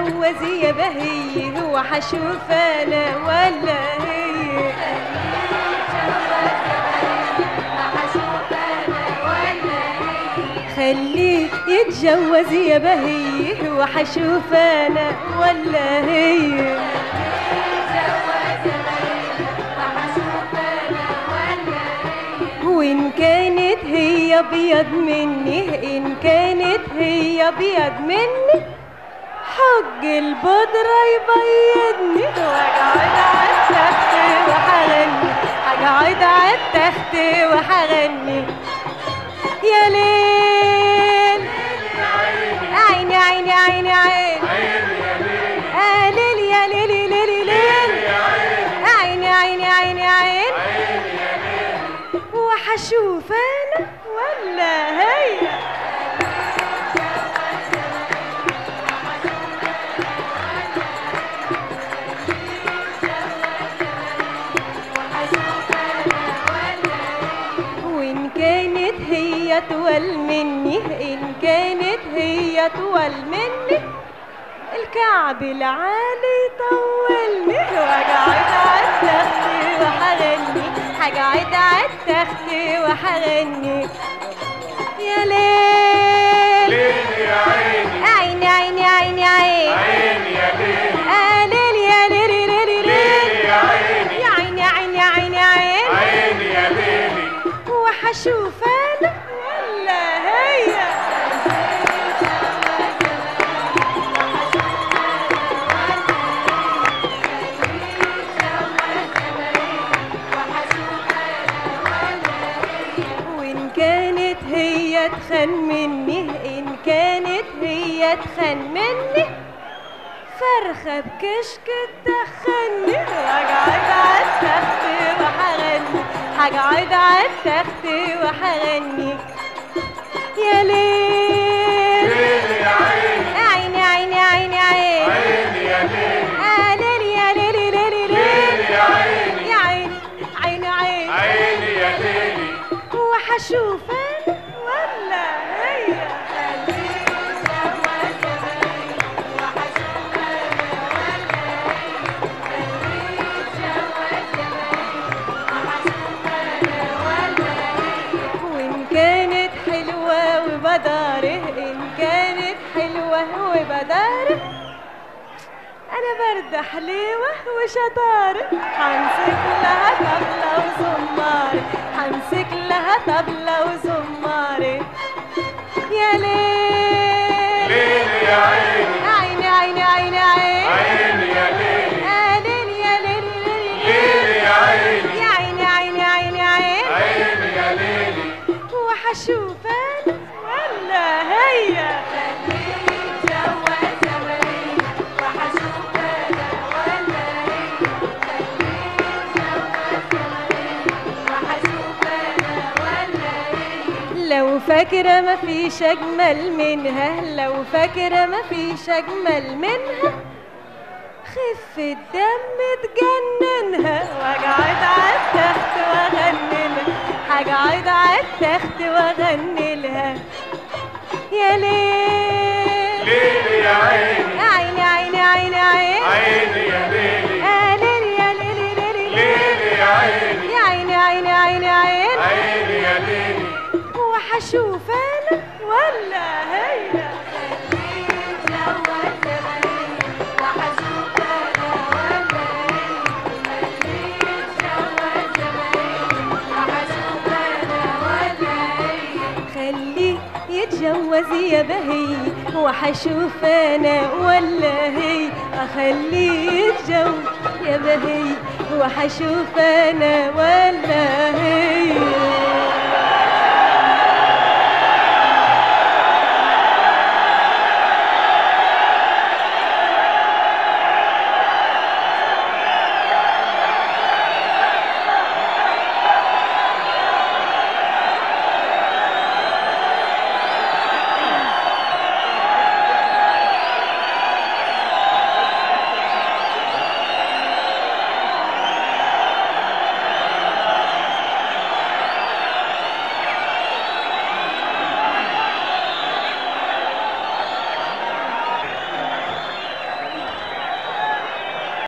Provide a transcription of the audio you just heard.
يتجوز يا بهي هو حشوف انا ولا هي خليه يتجوز يا بهي هو حشوف انا ولا هي وإن كانت هي أبيض مني إن كانت هي أبيض مني حج البودرة يبيضني وأقعد على التخت وحغني هقعد على التخت وحغني يا ليل عيني عيني عيني عيني آه ليل يا ليل ليل ليل عيني عيني عيني عيني وحشوف انا ولا هي وإن كانت هي أطول مني إن كانت هي أطول مني الكعب العالي يطولني وأقعد على التخت وحغني هقعد على التخت وحغني يا ليل ليل يا عيني عيني عيني عيني عيني عيني يا ليل آه ليل يا ليل ليل ليل ليل يا عيني يا عيني عيني عيني عيني عيني يا ليلي وحشوف انا ولا هي وإن كانت هي تخن مني إن كانت هي تخن مني فرخة بكشك تدخلني وأقعد على التخت وحغني هقعد على التخت وحغني يا ليل ليل يا عيني عيني عيني عيني عيني عيني يا ليل آه ليل يا ليل ليل ليل ليل يا عيني يا عيني عيني عيني عيني يا ليلي وحشوف انا ولا هي وإن كانت حلوة وبداره إن كانت حلوة وبداره أنا برد حليوة وشطارة حمسك لها طبلة وزمارة حمسك لها طبلة وزمارة يا ليل ليل يا عيني عيني عيني عيني عيني عيني يا ليلي آه ليل يا ليل ليل ليل يا عيني يا عيني عيني عيني عيني عيني يا ليلي وحشوف انا ولا هي لو فاكرة ما فيش أجمل منها لو فاكرة ما فيش أجمل منها خفة دم تجننها واقعد على التخت واغني لها هقعد على التخت واغني لها يا ليل ليل يا عيني عيني عيني عيني عيني عيني يا ليلي آه ليل يا ليل ليل ليل يا عيني يا عيني عيني عيني عيني عيني يا ليلي وحشوف انا ولا هي خليه يتجوز يا بهي وحشوف انا ولا هي اخليه يتجوز يا بهي وحشوف انا ولا هي